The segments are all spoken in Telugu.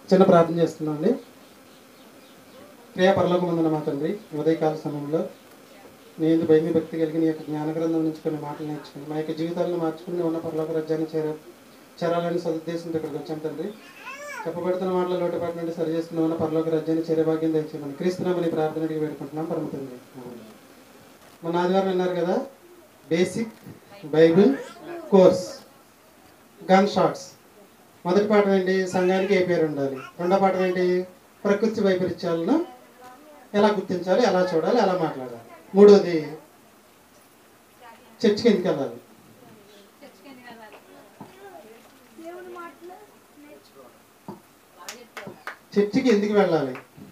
చిన్న ప్రార్థన చేస్తున్నాం అండి ప్రియ పరలోకమందున మా తండ్రి ఉదయకాల సమయంలో నేను భయమి భక్తి కలిగి నీ యొక్క జ్ఞాన గ్రంథం నుంచి కొన్ని మాటలు నేర్చుకుని మా యొక్క జీవితాలను మార్చుకుని ఉన్న పరలోక రాజ్యాన్ని చేర చేరాలని సదుద్దేశంతో ఇక్కడికి వచ్చాం తండ్రి చెప్పబడుతున్న మాటల లోటుపాటు నుండి సరి చేసుకున్న ఉన్న పరలోక రాజ్యాన్ని చేరే భాగ్యం దయచేయమని క్రీస్తునామని ప్రార్థన అడిగి వేడుకుంటున్నాం పరమ తండ్రి మొన్న ఆదివారం విన్నారు కదా basic Bible course gun shots మొదటి పాఠం ఏంటి సంఘానికి ఏ పేరు ఉండాలి రెండో పాఠం ఏంటి ప్రకృతి వైపరీత్యాలను ఎలా గుర్తించాలి ఎలా చూడాలి ఎలా మాట్లాడాలి మూడోది చర్చికి ఎందుకు వెళ్ళాలి చర్చికి ఎందుకు వెళ్ళాలి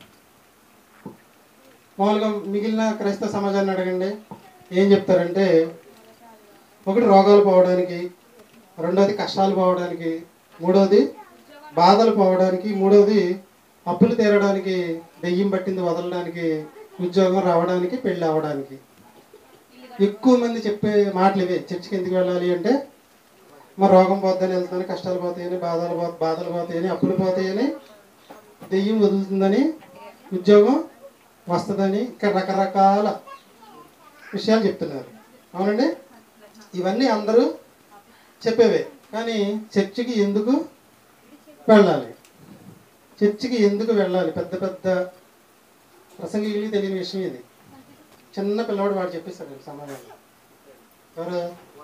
మామూలుగా మిగిలిన క్రైస్తవ సమాజాన్ని అడగండి ఏం చెప్తారంటే ఒకటి రోగాలు పోవడానికి రెండోది కష్టాలు పోవడానికి మూడోది బాధలు పోవడానికి మూడోది అప్పులు తీరడానికి దెయ్యం పట్టింది వదలడానికి ఉద్యోగం రావడానికి పెళ్ళి అవ్వడానికి ఎక్కువ మంది చెప్పే మాటలు ఇవే చర్చికి ఎందుకు వెళ్ళాలి అంటే మా రోగం పోద్దని వెళ్తాను కష్టాలు పోతాయని బాధలు పో బాధలు పోతాయని అప్పులు పోతాయని దెయ్యం వదులుతుందని ఉద్యోగం వస్తుందని ఇంకా రకరకాల విషయాలు చెప్తున్నారు అవునండి ఇవన్నీ అందరూ చెప్పేవే కానీ చర్చికి ఎందుకు వెళ్ళాలి చర్చికి ఎందుకు వెళ్ళాలి పెద్ద పెద్ద ప్రసంగికులకి తెలియని విషయం ఇది చిన్న పిల్లవాడు వాడు చెప్పేస్తాడు సమాధానం ఎవరు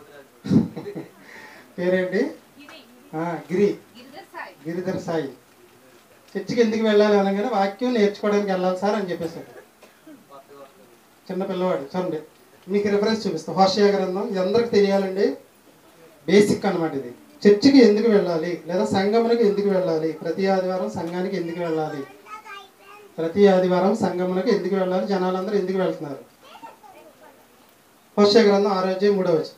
పేరేంటి ఆ, గిరి గిరిధర్ సాయి చర్చికి ఎందుకు వెళ్ళాలి అనగానే వాక్యం నేర్చుకోవడానికి వెళ్ళాలి సార్ అని చెప్పేశాడు చిన్న పిల్లవాడు చూడండి మీకు రిఫరెన్స్ చూపిస్తాం హోషయ గ్రంథం ఇది అందరికి తెలియాలండి బేసిక్ అన్నమాట ఇది చర్చికి ఎందుకు వెళ్ళాలి లేదా సంఘమునకు ఎందుకు వెళ్ళాలి ప్రతి ఆదివారం సంఘానికి ఎందుకు వెళ్ళాలి ప్రతి ఆదివారం సంఘమునకు ఎందుకు వెళ్ళాలి జనాలందరూ ఎందుకు వెళ్తున్నారు హోషయ గ్రంథం ఆరోగ్యం మూడో వచ్చిన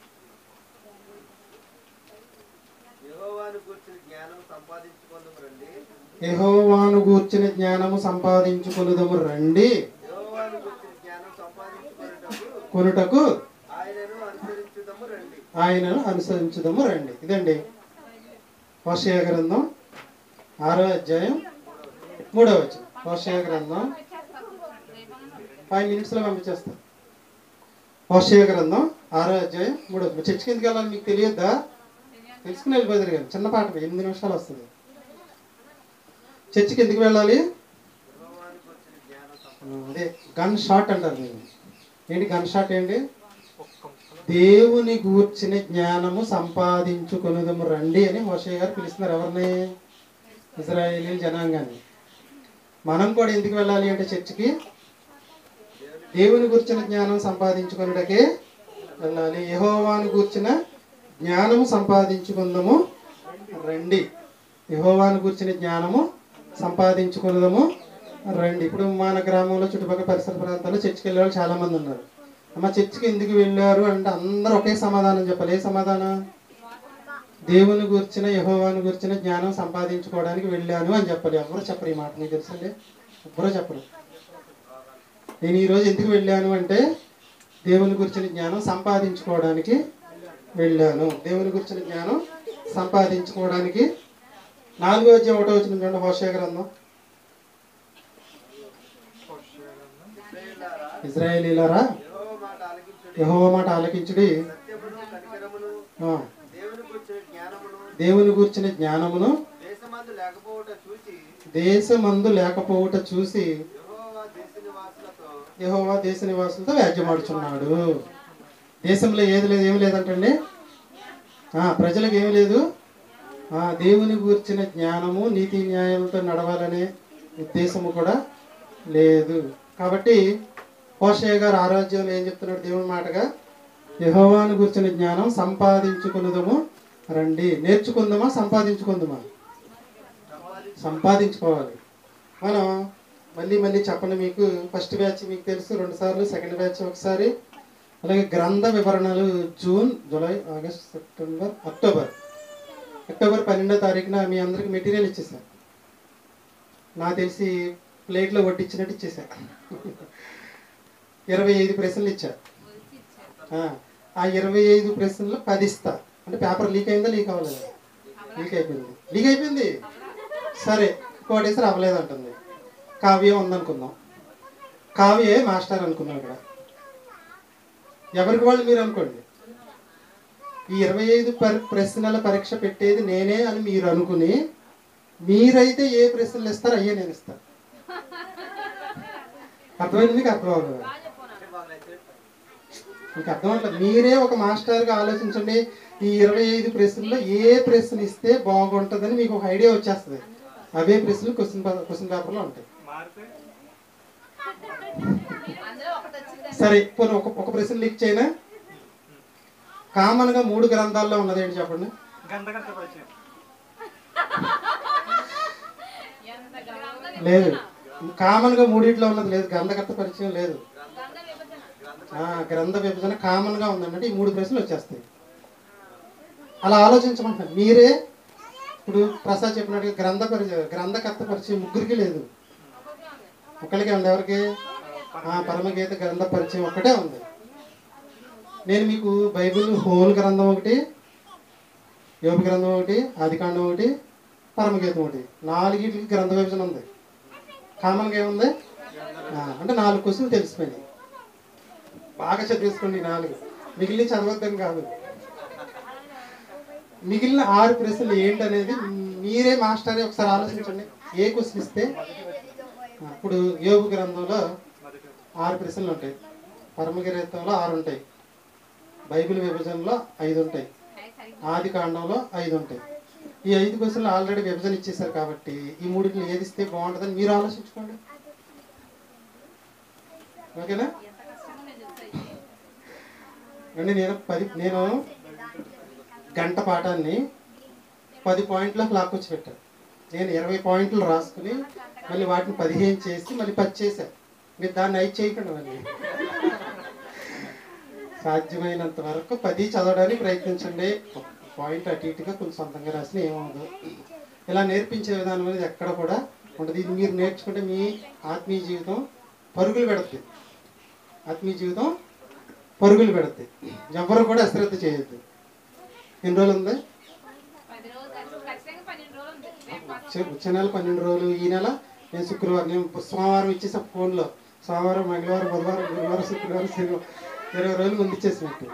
యెహోవాను గూర్చిన జ్ఞానం సంపాదించుకొందుము రండి యెహోవాను గూర్చిన జ్ఞానము సంపాదించుకొనుదము రండి యెహోవాను గూర్చిన జ్ఞానం సంపాదించుకొనుటకు కొనుటకు ఆయనను అనుసరించుదము రండి ఆయనను అనుసరించుదము రండి ఇదండి హోషయ గ్రంథం ఆరో అధ్యాయం మూడో వచ్చి హోషయ గ్రంథం ఫైవ్ మినిట్స్లో పంపించేస్తాం హోషయ గ్రంథం ఆరో అధ్యాయం మూడో వచ్చి చర్చికి ఎందుకు వెళ్ళాలి మీకు తెలియద్దా తెలుసుకుని వెళ్ళిపోతారు కానీ చిన్న పాట ఎనిమిది నిమిషాలు వస్తుంది చర్చికి ఎందుకు వెళ్ళాలి యెహోవాను గూర్చిన జ్ఞానం సంపాదించు అదే గన్ షాట్ అంటారు మీరు ఏంటి గన్ షాట్ ఏంటి దేవుని గూర్చిన జ్ఞానము సంపాదించుకొనుదము రండి అని హోషయ్య గారు పిలుస్తున్నారు ఎవరిని ఇజ్రాయేలీ జనాంగాన్ని మనం కూడా ఎందుకు వెళ్ళాలి అంటే చర్చికి దేవుని గూర్చిన జ్ఞానం సంపాదించుకొనుటకే వెళ్ళాలి యహోవాను గూర్చిన జ్ఞానము సంపాదించుకుందాము రండి యహోవాను గూర్చిన జ్ఞానము సంపాదించుకుందాము రండి ఇప్పుడు మన గ్రామంలో చుట్టుపక్కల పరిసర ప్రాంతాల్లో చర్చికి వెళ్ళే వాళ్ళు చాలా మంది ఉన్నారు అమ్మ చర్చికి ఎందుకు వెళ్ళారు అంటే అందరూ ఒకే సమాధానం చెప్పాలి ఏ సమాధానం దేవుని గురించిన యహోవాని గురించిన జ్ఞానం సంపాదించుకోవడానికి వెళ్ళాను అని చెప్పాలి ఎవరు చెప్పరు ఈ మాట మీకు తెలుసండి ఎవరో చెప్పరు నేను ఈరోజు ఎందుకు వెళ్ళాను అంటే దేవుని గురించిన జ్ఞానం సంపాదించుకోవడానికి వెళ్ళాను దేవుని గురించిన జ్ఞానం సంపాదించుకోవడానికి నాలుగో అధ్యాయం ఒకటో వచ్చిన చూడండి హోషయ గ్రంథం ఇశ్రాయేలులారా, ఇజ్రాయేలీలరా యెహోవా మాట ఆలకించుడి యహోవ మాట ఆలకించుడి సత్యమును కనికరమును ఆ, దేవుని గూర్చిన జ్ఞానమును దేవుని గూర్చిన జ్ఞానమును దేశమందు లేకపోవట చూచి దేశమందు లేకపోవుట చూసి యెహోవా దేశ నివాసులతో యహోవా దేశ నివాసులతో వ్యాజ్యమాడుచున్నాడు దేశంలో ఏది లేదు ఏమి లేదంటండి ఆ, ప్రజలకు ఏమి లేదు ఆ, దేవుని గూర్చిన జ్ఞానము నీతి న్యాయాలతో నడవాలనే ఉద్దేశము కూడా లేదు కాబట్టి పోషయ్య గారు ఆరోగ్యంలో ఏం చెప్తున్నాడు దేవుని మాటగా యహోవాను గురించిన జ్ఞానం సంపాదించుకున్నదము రండి నేర్చుకుందామా సంపాదించుకుందామా సంపాదించుకోవాలి మనం మళ్ళీ మళ్ళీ చెప్పండి మీకు ఫస్ట్ బ్యాచ్ మీకు తెలుసు రెండు సార్లు సెకండ్ బ్యాచ్ ఒకసారి అలాగే గ్రంథ వివరణలు June July August September October October పన్నెండో తారీఖున మీ అందరికి మెటీరియల్ ఇచ్చేసాను నాకు తెలిసి ప్లేట్లో వడ్డించినట్టు ఇచ్చేసా ఇరవై ఐదు ప్రశ్నలు ఇచ్చా ఆ, ఆ ఇరవై ఐదు ప్రశ్నలు పది ఇస్తా అంటే పేపర్ లీక్ అయిందా లీక్ అవ్వలేదు లీక్ అయిపోయింది లీక్ అయిపోయింది సరే కోటేశ్వర అవ్వలేదు అంటుంది కావ్య ఉందనుకుందాం కావ్యే మాస్టర్ అనుకుందాం ఇక్కడ ఎవరికి వాళ్ళు మీరు అనుకోండి ఈ ఇరవై ఐదు పరి ప్రశ్నల పరీక్ష పెట్టేది నేనే అని మీరు అనుకుని మీరైతే ఏ ప్రశ్నలు ఇస్తారో అయ్యే నేను ఇస్తాను అర్థమైంది మీకు అర్థం అవ్వదు మీకు అర్థం అవ్వట్లేదు మీరే ఒక మాస్టర్గా ఆలోచించండి ఈ ఇరవై ఐదు ప్రశ్నల్లో ఏ ప్రశ్న ఇస్తే బాగుంటుందని మీకు ఒక ఐడియా వచ్చేస్తుంది అవే ప్రశ్నలు క్వశ్చన్ క్వశ్చన్ పేపర్లో ఉంటాయి అందులో ఒకటి వచ్చింది సరే పోనీ ఒక ఒక ప్రశ్న లీక్ చేయనా కామన్గా మూడు గ్రంథాల్లో ఉన్నది ఏంటి చెప్పండి గంధగంత పరిచయం ఎంత గంధ లేదు కామన్గా మూడిట్లో ఉన్నది లేదు గ్రంథకర్త పరిచయం లేదు గంధ విభజన ఆ, గ్రంథ విభజన కామన్గా ఉందంటే ఈ మూడు ప్రశ్నలు వచ్చేస్తాయి అలా ఆలోచించమంటున్నారు మీరే ఇప్పుడు ప్రసాద్ చెప్పినట్టుగా గ్రంథ పరిచయం గ్రంథకర్త పరిచయం ముగ్గురికి లేదు ఒకరికి ఉంది ఎవరికి ఆ, పరమగీత గ్రంథ పరిచయం ఒకటే ఉంది నేను మీకు బైబిల్ హోల్ గ్రంథం ఒకటి యోగ గ్రంథం ఒకటి ఆదికాండం ఒకటి పరమగీతం ఒకటి నాలుగిటికి గ్రంథ విభజన ఉంది కామన్గా ఏముంది ఆ, అంటే నాలుగు క్వశ్చన్లు తెలిసిపోయినాయి బాగా చదివేసుకోండి ఈ నాలుగు మిగిలిన చదవద్దని కాదు మిగిలిన ఆరు ప్రశ్నలు ఏంటనేది మీరే మాస్టరే ఒకసారి ఆలోచించండి ఏ క్వశ్చన్ ఇస్తే ఆ, ఇప్పుడు యోగు గ్రంథంలో ఆరు ప్రశ్నలు ఉంటాయి పరమగీతంలో ఆరు ఉంటాయి బైబిల్ విభజనలో ఐదు ఉంటాయి ఆది కాండంలో ఐదు ఉంటాయి ఈ ఐదు క్వశ్చన్లు ఆల్రెడీ విభజన ఇచ్చేసారు కాబట్టి ఈ మూడింటిని ఏది ఇస్తే బాగుంటుందని మీరు ఆలోచించుకోండి ఓకేనా ఎంత కష్టంగా నేను చెప్తాయి అంటే నేను పది నేను గంట పాఠాన్ని పది పాయింట్లకు లాక్కొచ్చి పెట్టాను నేను ఇరవై పాయింట్లు రాసుకుని మళ్ళీ వాటిని పదిహేను చేసి మళ్ళీ పది చేశాను మీరు దాన్ని ఐదు చేయకండి మళ్ళీ సాధ్యమైనంత వరకు పది చదవడానికి ప్రయత్నించండి ఒక పాయింట్ అటు ఇటుగా కొంచెం సొంతంగా రాసిన ఏమవుదు ఇలా నేర్పించే విధానం అనేది ఎక్కడ కూడా ఉంటుంది ఇది మీరు నేర్చుకుంటే మీ ఆత్మీయ జీవితం పరుగులు పెడుతుంది ఆత్మీయ జీవితం పరుగులు పెడుతుంది ఎవరు కూడా అశ్రద్ధ చేయొద్దు ఎన్ని రోజులు ఉంది పది రోజులు ఖచ్చితంగా పన్నెండు రోజులు ఉంది రేపు మాత్రం చె- వచ్చే నెల పన్నెండు రోజులు ఈ నెల నేను శుక్రవారం నేను సోమవారం ఇచ్చేసా ఫోన్లో సోమవారం మంగళవారం బుధవారం గురువారం శుక్రవారం శనివారం ఇరవై రోజులు ముందు ఇచ్చేసినట్టు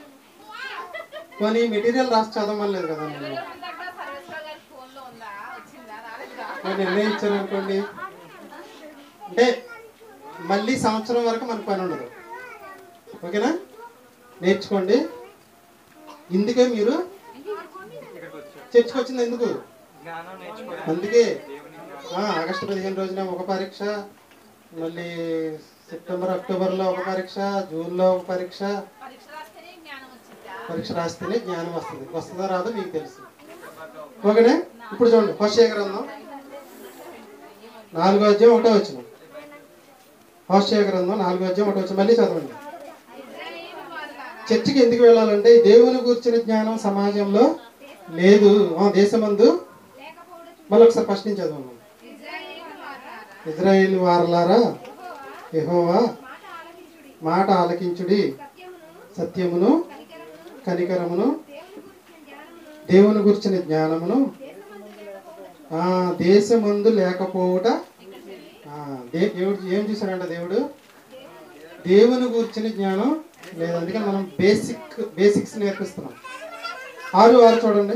కానీ మెటీరియల్ రాసి చదవమని లేదు కదా నేను అంతా కూడా సర్వేశ్వర గారి ఫోన్ లో ఉందా వచ్చిందా రాలేదా నేను నిర్ణయించాను అనుకోండి అంటే మళ్ళీ సంవత్సరం వరకు మనకు పని ఉండదు ఓకేనా నేర్చుకోండి ఇందుకే మీరు ఇక్కడికి వచ్చాం చర్చకు వచ్చింది ఎందుకు జ్ఞానం నేర్చుకోవడం అందుకే ఆ, ఆగస్టు పదిహేను రోజున ఒక పరీక్ష మళ్ళీ సెప్టెంబర్ అక్టోబర్లో ఒక పరీక్ష జూన్లో ఒక పరీక్ష పరీక్ష రాస్తేనే జ్ఞానం వచ్చిందా పరీక్ష రాస్తేనే జ్ఞానం వస్తుంది వస్తుందో రాదో మీకు తెలుసు ఓకేనే ఇప్పుడు చూడండి ఫస్ట్ గ్రంథం నాలుగో అధ్యాయం ఒకటో వచ్చిన ఫస్ట్ గ్రంథం నాలుగో అధ్యాయం ఒకటో వచ్చిన మళ్ళీ చదవండి ఇజ్రాయేలు వారులారా, చర్చికి ఎందుకు వెళ్ళాలంటే దేవుని కూర్చిన జ్ఞానం సమాజంలో లేదు ఆ, దేశమందు మళ్ళీ ఒకసారి ఫస్ట్ నుంచి చదవండి ఇజ్రాయేలు వారులారా, ఇజ్రాయేల్ వారలారా యెహోవా మాట ఆలకించుడి సత్యమును కనికరమును దేవుని గుర్చిన జ్ఞానమును ఆ దేశమందు లేకపోవుట ఆ, దే- దేవుడు ఏం చూశాడంట దేవుడు దేవుని గుర్చిన జ్ఞానం లేదు అందుకని మనం బేసిక్ బేసిక్స్ నేర్పిస్తున్నాం ఆరు ఆరు చూడండి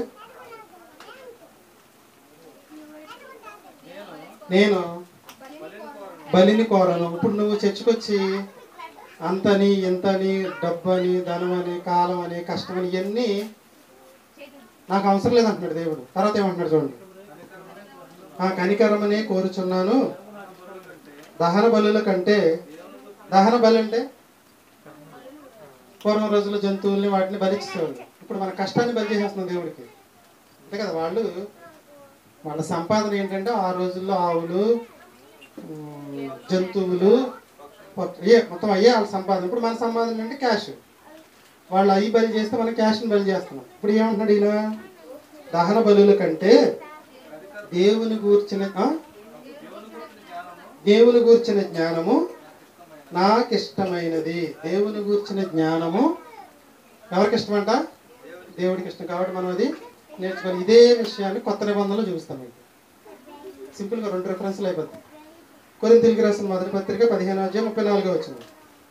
నేను బలిని కోరను ఇప్పుడు నువ్వు చర్చకొచ్చి అంతని ఇంతని డబ్బని ధనమని కాలం అని కష్టమని ఇవన్నీ నాకు అవసరం లేదంటున్నాడు దేవుడు తర్వాత ఏమంటున్నాడు చూడండి ఆ కనికరమనే కోరుచున్నాను దహన బలుల కంటే దహన బలి అంటే పూర్వం రోజుల్లో జంతువుల్ని వాటిని బలిచ్చేవాళ్ళు ఇప్పుడు మన కష్టాన్ని బలి చేసేస్తున్నాం దేవుడికి అంతే కదా వాళ్ళు వాళ్ళ సంపాదన ఏంటంటే ఆ రోజుల్లో ఆవులు ఉమ్, జంతువులు పక్షు- అయ్యే మొత్తం అయ్యే వాళ్ళ సంపాదన ఇప్పుడు మన సంపాదన అంటే క్యాష్ వాళ్ళు అవి బలి చేస్తే మనం క్యాష్ని బలి చేస్తున్నాం ఇప్పుడు ఏమంటున్నాడు ఈయన దహన బలుల కంటే దేవుని గూర్చిన ఆ? దేవుని గూర్చిన జ్ఞానము నాకు ఇష్టమైనది దేవుని గూర్చిన జ్ఞానము ఎవరికి ఇష్టమంట దేవుడికి ఇష్టం కాబట్టి మనం అది నేర్చుకోవాలి ఇదే విషయాన్ని కొత్త నిబంధనలో చూస్తాం మీకు సింపుల్గా రెండు రిఫరెన్స్లు అయిపోతాయి కొరింతీలికి రాసిన మొదటి పత్రిక పదిహేను అధ్యాయం ముప్పై నాలుగో వచ్చింది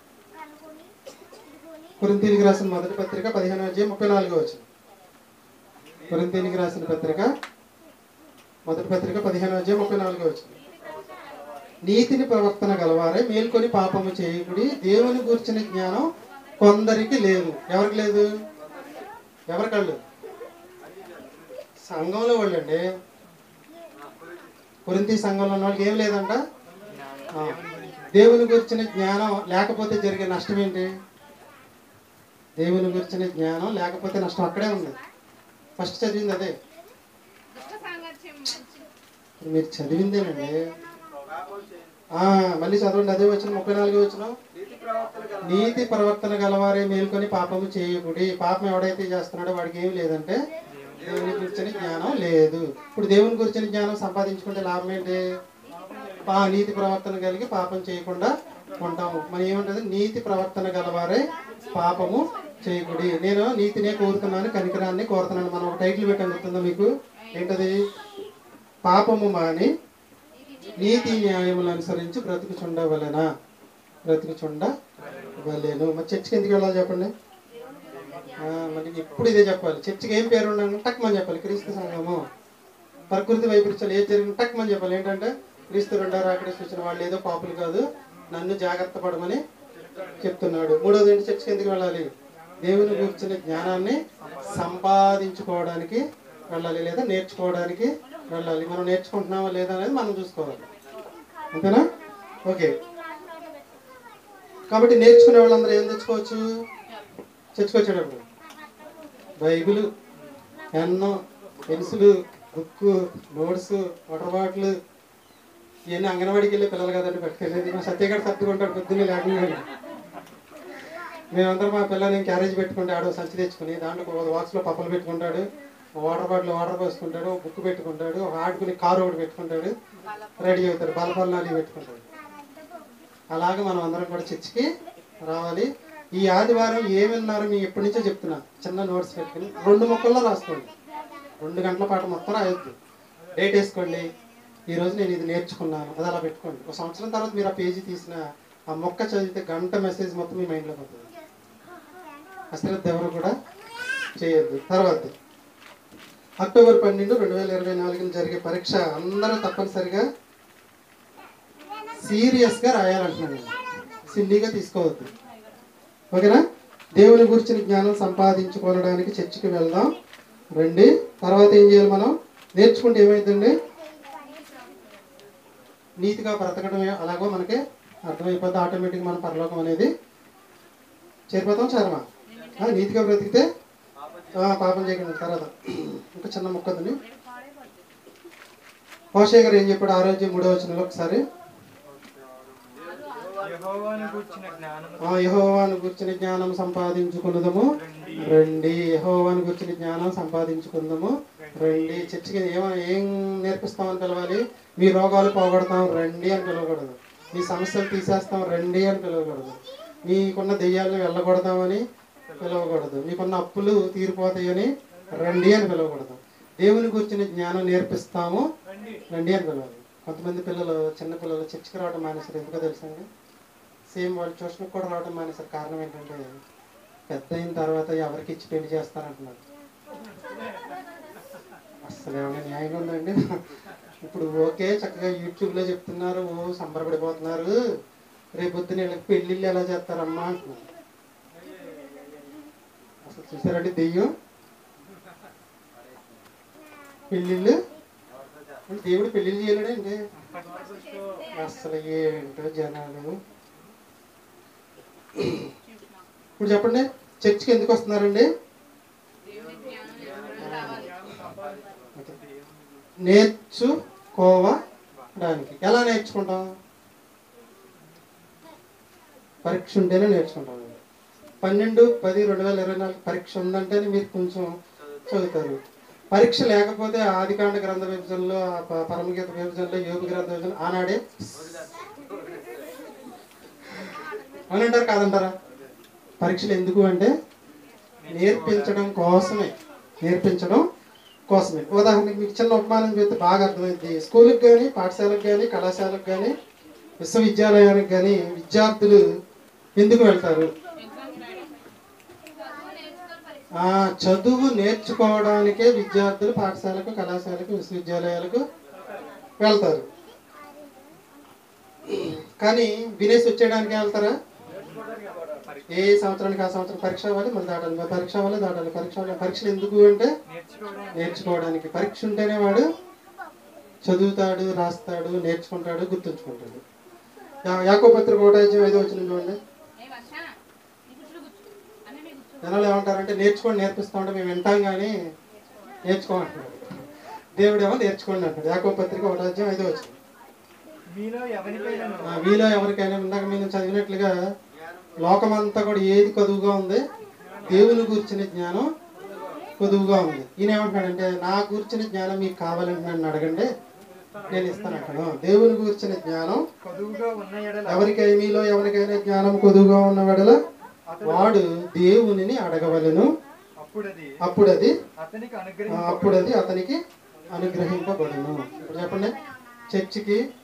కొరింతీలికి రాసిన మొదటి పత్రిక పదిహేను అధ్యాయం ముప్పై నాలుగో వచ్చింది కొరింతీలికి రాసిన పత్రిక మొదటి పత్రిక పదిహేను అధ్యాయం ముప్పై నాలుగో వచ్చింది నీతిని ప్రవర్తన గలవారే మేల్కొని పాపము చేయకుడి దేవుని గూర్చిన జ్ఞానం కొందరికి లేదు ఎవరికి లేదు ఎవరికి లేదు సంఘంలో వాళ్ళండి కొరింతి సంఘంలో ఉన్న వాళ్ళకి ఏం లేదంట ఆ, దేవుని గురించిన జ్ఞానం లేకపోతే జరిగే నష్టం ఏంటి దేవుని గురించిన జ్ఞానం లేకపోతే నష్టం అక్కడే ఉంది ఫస్ట్ చదివింది అదే దుష్ట సాంగత్యం మంచి మీరు చదివిందేనండి పాపం చేయి ఆ, మళ్ళీ చదవండి అదే వచ్చిన ముప్పై నాలుగు వచ్చిన నీతి ప్రవర్తన గల నీతి ప్రవర్తన గలవారే మేల్కొని పాపము చేయకుడి పాపం ఎవడైతే చేస్తున్నాడో వాడికి ఏం లేదంటే దేవుని గురించిన జ్ఞానం లేదు ఇప్పుడు దేవుని గురించిన జ్ఞానం సంపాదించుకుంటే లాభం ఏంటి పా నీతి ప్రవర్తన కలిగి పాపం చేయకుండా ఉంటాము మనం ఏమంటది నీతి ప్రవర్తన గలవారే పాపము చేయకుడి నేను నీతినే కోరుతున్నాను కనికరాన్ని కోరుతున్నాను మనం ఒక టైటిల్ పెట్టాను గుర్తుందా మీకు ఏంటది పాపము మాని నీతి న్యాయములు అనుసరించి బ్రతుకుచుండవలెనా బ్రతుకుచుండ వలేను మరి చర్చికి ఎందుకు వెళ్ళాలి చెప్పండి ఆ, మరి ఎప్పుడు ఇదే చెప్పాలి చర్చికి ఏం పేరు ఉండాలి టక్మని చెప్పాలి క్రీస్తు సంఘము ప్రకృతి వైపరీత్యాలు ఏది జరిగిన టక్మని చెప్పాలి ఏంటంటే క్రీస్తు రెండో రాకడ సూచన వాళ్ళు ఏదో పాపులు కాదు నన్ను జాగ్రత్త పడమని చెప్తున్నాడు మూడోది ఏంటి చర్చికి ఎందుకు వెళ్ళాలి దేవుని గురించిన జ్ఞానాన్ని సంపాదించుకోవడానికి వెళ్ళాలి లేదా నేర్చుకోవడానికి వెళ్ళాలి మనం నేర్చుకుంటున్నామా లేదా అనేది మనం చూసుకోవాలి అంతేనా ఓకే కాబట్టి నేర్చుకునే వాళ్ళందరూ ఏం తెచ్చుకోవచ్చు చర్చకొచ్చేటప్పుడు Bible pen pencil book notes water bottle ఇవన్నీ అంగన్వాడికి వెళ్ళే పిల్లలు కదండి పట్టుకెళ్ళేది మా సత్యగాడు సర్దుకుంటాడు పొద్దున్నే లేకుండా మేమందరం మా పిల్లలు క్యారేజ్ పెట్టుకుంటే ఆడో సంచి తెచ్చుకుని దాంట్లో ఒక బాక్స్లో పప్పలు పెట్టుకుంటాడు ఒక వాటర్ బాటిల్ వాటర్ పోసుకుంటాడు ఒక బుక్ పెట్టుకుంటాడు ఒక ఆడుకుని కారు ఒకటి పెట్టుకుంటాడు రెడీ అవుతాడు బలపల్లాలి పెట్టుకుంటాడు అలాగే మనం అందరం కూడా చర్చికి రావాలి ఈ ఆదివారం ఏమి విన్నారు మీ ఎప్పటి నుంచో చెప్తున్నా చిన్న నోట్స్ పెట్టుకుని రెండు మొక్కల్లో రాసుకోండి రెండు గంటల పాటు మొత్తం రాయొద్దు డేట్ వేసుకోండి ఈ రోజు నేను ఇది నేర్చుకున్నాను అది అలా పెట్టుకోండి ఒక సంవత్సరం తర్వాత మీరు ఆ పేజీ తీసిన ఆ మొక్క చదివితే గంట మెసేజ్ మొత్తం మీ మైండ్లోకి వస్తుంది అశ్రద్ధ ఎవరు కూడా చేయొద్దు తర్వాత అక్టోబర్ పన్నెండు రెండు వేల ఇరవై నాలుగున జరిగే పరీక్ష అందరూ తప్పనిసరిగా సీరియస్గా రాయాలంటున్నాను నేను. సిల్లీగా తీసుకోవద్దు ఓకేనా దేవుని గురించిన జ్ఞానం సంపాదించుకోవడానికి చర్చికి వెళ్దాం రండి తర్వాత ఏం చేయాలి మనం నేర్చుకుంటే ఏమైందండి నీతిగా బ్రతకడమే అలాగో మనకి అర్థమైపోద్ది ఆటోమేటిక్ మన పరలోకం అనేది చేరిపోతాం చరమా ఆ, నీతిగా బ్రతికితే ఆ, పాపం చేయకుండా తర్వాత ఇంకా చిన్న మొక్కదని హోషే గారు ఏం చెప్పాడు ఆరోగ్యం మూడో వచనంలో ఒకసారి యెహోవాను గూర్చిన జ్ఞానము ఆ యహోవాను గుర్చిన జ్ఞానం సంపాదించుకున్నదము రండి యహోవాను గుర్చిన జ్ఞానం సంపాదించుకుందాము రండి చర్చికి ఏమ ఏం నేర్పిస్తామని పిలవాలి మీ రోగాలు పోగొడతాం రండి అని పిలవకూడదు మీ సమస్యలు తీసేస్తాం రండి అని పిలవకూడదు మీకున్న దెయ్యాలను వెళ్ళకూడదామని పిలవకూడదు మీకున్న అప్పులు తీరిపోతాయని రండి అని పిలవకూడదు దేవుని గురించిన జ్ఞానం నేర్పిస్తాము రండి అని పిలవాలి కొంతమంది పిల్లలు చిన్న పిల్లలు చర్చికి రావడం మానేశారు ఎందుకో తెలుసండి సేమ్ వాళ్ళు ట్యూషన్కి కూడా రావడం మానేశారు కారణం ఏంటంటే పెద్ద అయిన తర్వాత ఎవరికి ఇచ్చి పెళ్లి చేస్తారంటున్నారు అసలు ఏమైనా న్యాయంగా ఉందండి ఇప్పుడు ఓకే చక్కగా యూట్యూబ్లో చెప్తున్నారు ఓ సంబరపడిపోతున్నారు రేపు పొద్దున వీళ్ళకి పెళ్ళిళ్ళు ఎలా చేస్తారమ్మా అంటున్నారు అసలు చూసారండి దెయ్యం పెళ్ళిళ్ళు అంటే దేవుడు పెళ్ళిళ్ళు చేయలేడండి అసలు ఏంటో జనాలు ఇప్పుడు చెప్పండి చర్చికి ఎందుకు వస్తున్నారండి దేవుని జ్ఞానం నేర్చుకోవడానికి రావాలి ఓకే. నేర్చుకోవడానికి ఎలా నేర్చుకుంటాం పరీక్ష ఉంటేనే నేర్చుకుంటాం పన్నెండు పది రెండు వేల ఇరవై నాలుగు పరీక్ష ఉందంటేనే మీరు కొంచెం చదువుతారు పరీక్ష లేకపోతే ఆదికాండ గ్రంథ విభజనలో ఆ ప- పరమగీత విభజనలో యోగ గ్రంథ విభజన ఆనాడే అవునంటారు కాదంటారా పరీక్షలు ఎందుకు అంటే నేర్పించడం కోసమే నేర్పించడం కోసమే ఉదాహరణకి మీకు చిన్న ఉపమానం చెప్తే బాగా అర్థమైంది స్కూల్కి కానీ పాఠశాలకు కానీ కళాశాలకు కానీ విశ్వవిద్యాలయానికి కానీ విద్యార్థులు ఎందుకు వెళ్తారు ఆ చదువు నేర్చుకోవడానికే విద్యార్థులు పాఠశాలకు కళాశాలకు విశ్వవిద్యాలయాలకు వెళ్తారు కానీ వినేసి వచ్చేయడానికి వెళ్తారా ఏ సంవత్సరానికి ఆ సంవత్సరం పరీక్ష అవ్వాలి మళ్ళీ దాటాలి మరి పరీక్ష అవ్వాలి దాటాలి పరీక్ష అవ్వాలి పరీక్షలు ఎందుకు అంటే నేర్చుకోవడం నేర్చుకోవడానికి పరీక్ష ఉంటేనే వాడు చదువుతాడు రాస్తాడు నేర్చుకుంటాడు గుర్తుంచుకుంటాడు యా- యాకో పత్రిక ఒకటాజ్యం ఐదో వచ్చిన చూడండి ఏ వర్ష నీ కూర్చో కూర్చో అన్నీ మీ కూర్చో జనాలు ఏమంటారంటే నేర్చుకోండి నేర్పిస్తా ఉంటే మేము వింటాం కానీ నేర్చుకోమంటున్నాడు దేవుడు ఏమో నేర్చుకోండి అంటాడు యాకో పత్రిక ఒకటాజ్యం ఐదో వచ్చిన మీలో ఎవరికైనా మీలో ఎవరికైనా ఇందాక మేము చదివినట్లుగా లోకమంతా కూడా ఏది కొదువుగా ఉంది దేవుని కూర్చుని జ్ఞానం కొదువుగా ఉంది ఈయన ఏమంటున్నాడంటే నా కూర్చుని జ్ఞానం మీకు కావాలని నన్ను అడగండి నేను ఇస్తానంటాను దేవుని కూర్చుని జ్ఞానం కొదువుగా ఉన్న ఎడల ఎవరికై మీలో ఎవరికైనా జ్ఞానం కొదువుగా ఉన్న వాడల వాడు దేవునిని అడగవలను అప్పుడది అప్పుడు అది అతనికి ఆ, అనుగ్రహం అప్పుడు అది అతనికి అనుగ్రహింపబడును ఇప్పుడు చెప్పండి చర్చికి